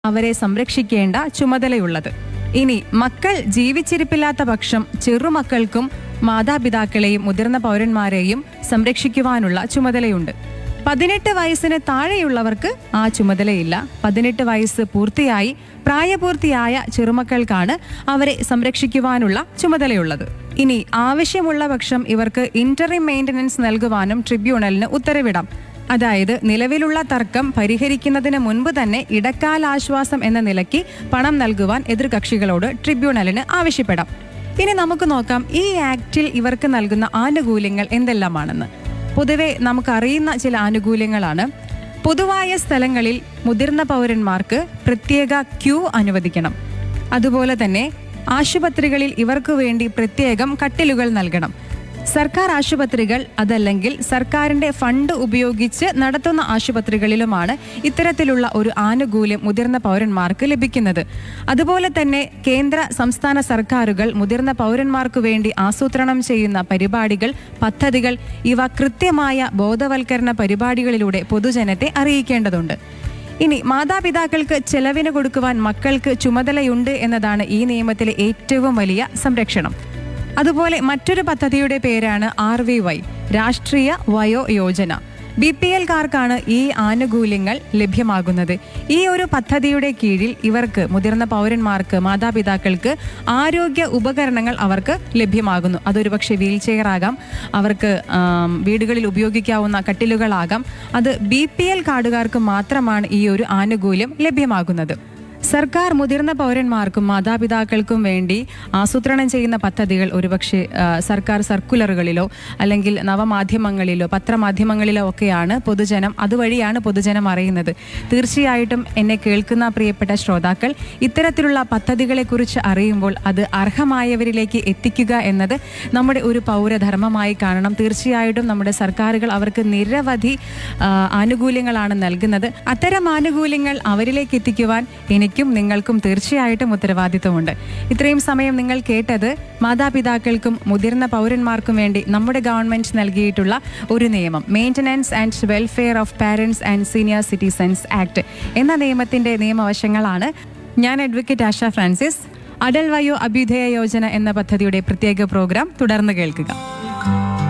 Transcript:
അവരെ സംരക്ഷിക്കേണ്ട ചുമതലയുള്ളത് ഇനി മക്കൾ ജീവിച്ചിരിപ്പില്ലാത്ത പക്ഷം ചെറുമക്കൾക്കും മാതാപിതാക്കളെയും മുതിർന്ന പൗരന്മാരെയും സംരക്ഷിക്കുവാനുള്ള ചുമതലയുണ്ട് പതിനെട്ട് വയസ്സിന് താഴെയുള്ളവർക്ക് ആ ചുമതലയില്ല പതിനെട്ട് വയസ്സ് പൂർത്തിയായി പ്രായപൂർത്തിയായ ചെറുമക്കൾക്കാണ് അവരെ സംരക്ഷിക്കുവാനുള്ള ചുമതലയുള്ളത് ഇനി ആവശ്യമുള്ള പക്ഷം ഇവർക്ക് ഇന്ററിം മെയിൻ്റനൻസ് നൽകുവാനും ട്രിബ്യൂണലിന് ഉത്തരവിടാം അതായത് നിലവിലുള്ള തർക്കം പരിഹരിക്കുന്നതിന് മുൻപ് തന്നെ ഇടക്കാല ആശ്വാസം എന്ന നിലയ്ക്ക് പണം നൽകുവാൻ എതിർകക്ഷികളോട് ട്രിബ്യൂണലിന് ആവശ്യപ്പെടാം ഇനി നമുക്ക് നോക്കാം ഈ ആക്ടിൽ ഇവർക്ക് നൽകുന്ന ആനുകൂല്യങ്ങൾ എന്തെല്ലാമാണെന്ന് പൊതുവെ നമുക്കറിയുന്ന ചില ആനുകൂല്യങ്ങളാണ് പൊതുവായ സ്ഥലങ്ങളിൽ മുതിർന്ന പൗരന്മാർക്ക് പ്രത്യേക ക്യൂ അനുവദിക്കണം അതുപോലെ തന്നെ ആശുപത്രികളിൽ ഇവർക്ക് വേണ്ടി പ്രത്യേകം കട്ടിലുകൾ നൽകണം സർക്കാർ ആശുപത്രികൾ അതല്ലെങ്കിൽ സർക്കാരിന്റെ ഫണ്ട് ഉപയോഗിച്ച് നടത്തുന്ന ആശുപത്രികളിലുമാണ് ഇത്തരത്തിലുള്ള ഒരു ആനുകൂല്യം മുതിർന്ന പൗരന്മാർക്ക് ലഭിക്കുന്നത് അതുപോലെ തന്നെ കേന്ദ്ര സംസ്ഥാന സർക്കാരുകൾ മുതിർന്ന പൗരന്മാർക്ക് വേണ്ടി ആസൂത്രണം ചെയ്യുന്ന പരിപാടികൾ പദ്ധതികൾ ഇവ കൃത്യമായ ബോധവൽക്കരണ പരിപാടികളിലൂടെ പൊതുജനത്തെ അറിയിക്കേണ്ടതുണ്ട് ഇനി മാതാപിതാക്കൾക്ക് ചെലവിന് കൊടുക്കുവാൻ മക്കൾക്ക് ചുമതലയുണ്ട് എന്നതാണ് ഈ നിയമത്തിലെ ഏറ്റവും വലിയ സംരക്ഷണം അതുപോലെ മറ്റൊരു പദ്ധതിയുടെ പേരാണ് R V Y Rashtriya Vayo Yojana B P എൽക്കാർക്കാണ് ഈ ആനുകൂല്യങ്ങൾ ലഭ്യമാകുന്നത് ഈ ഒരു പദ്ധതിയുടെ കീഴിൽ ഇവർക്ക് മുതിർന്ന പൗരന്മാർക്ക് മാതാപിതാക്കൾക്ക് ആരോഗ്യ ഉപകരണങ്ങൾ അവർക്ക് ലഭ്യമാകുന്നു അതൊരു പക്ഷേ വീൽ ചെയർ ആകാം അവർക്ക് ആം, വീടുകളിൽ ഉപയോഗിക്കാവുന്ന കട്ടിലുകളാകാം അത് ബി പി എൽ കാർഡുകാർക്ക് മാത്രമാണ് ഈ ഒരു ആനുകൂല്യം ലഭ്യമാകുന്നത് സർക്കാർ മുതിർന്ന പൗരന്മാർക്കും മാതാപിതാക്കൾക്കും വേണ്ടി ആസൂത്രണം ചെയ്യുന്ന പദ്ധതികൾ ഒരുപക്ഷെ ആ, സർക്കാർ സർക്കുലറുകളിലോ അല്ലെങ്കിൽ നവമാധ്യമങ്ങളിലോ പത്രമാധ്യമങ്ങളിലോ ഒക്കെയാണ് പൊതുജനം അതുവഴിയാണ് പൊതുജനം അറിയുന്നത് തീർച്ചയായിട്ടും എന്നെ കേൾക്കുന്ന പ്രിയപ്പെട്ട ശ്രോതാക്കൾ ഇത്തരത്തിലുള്ള പദ്ധതികളെക്കുറിച്ച് അറിയുമ്പോൾ അത് അർഹമായവരിലേക്ക് എത്തിക്കുക എന്നത് നമ്മുടെ ഒരു പൗരധർമ്മമായി കാണണം തീർച്ചയായിട്ടും നമ്മുടെ സർക്കാരുകൾ അവർക്ക് നിരവധി ആ, ആനുകൂല്യങ്ങളാണ് നൽകുന്നത് അത്തരം ആനുകൂല്യങ്ങൾ അവരിലേക്ക് എത്തിക്കുവാൻ എനിക്കും നിങ്ങൾക്കും തീർച്ചയായിട്ടും ഉത്തരവാദിത്വമുണ്ട് ഇത്രയും സമയം നിങ്ങൾ കേട്ടത് മാതാപിതാക്കൾക്കും മുതിർന്ന പൗരന്മാർക്കും വേണ്ടി നമ്മുടെ ഗവൺമെന്റ് നൽകിയിട്ടുള്ള ഒരു നിയമം maintenance and welfare of parents and senior citizens act എന്ന നിയമത്തിന്റെ നിയമവശങ്ങളാണ് ഞാൻ അഡ്വക്കേറ്റ് ആശ ഫ്രാൻസിസ് അടൽ വയോ അഭ്യുദയ യോജന എന്ന പദ്ധതിയുടെ പ്രത്യേക പ്രോഗ്രാം തുടർന്ന് കേൾക്കുക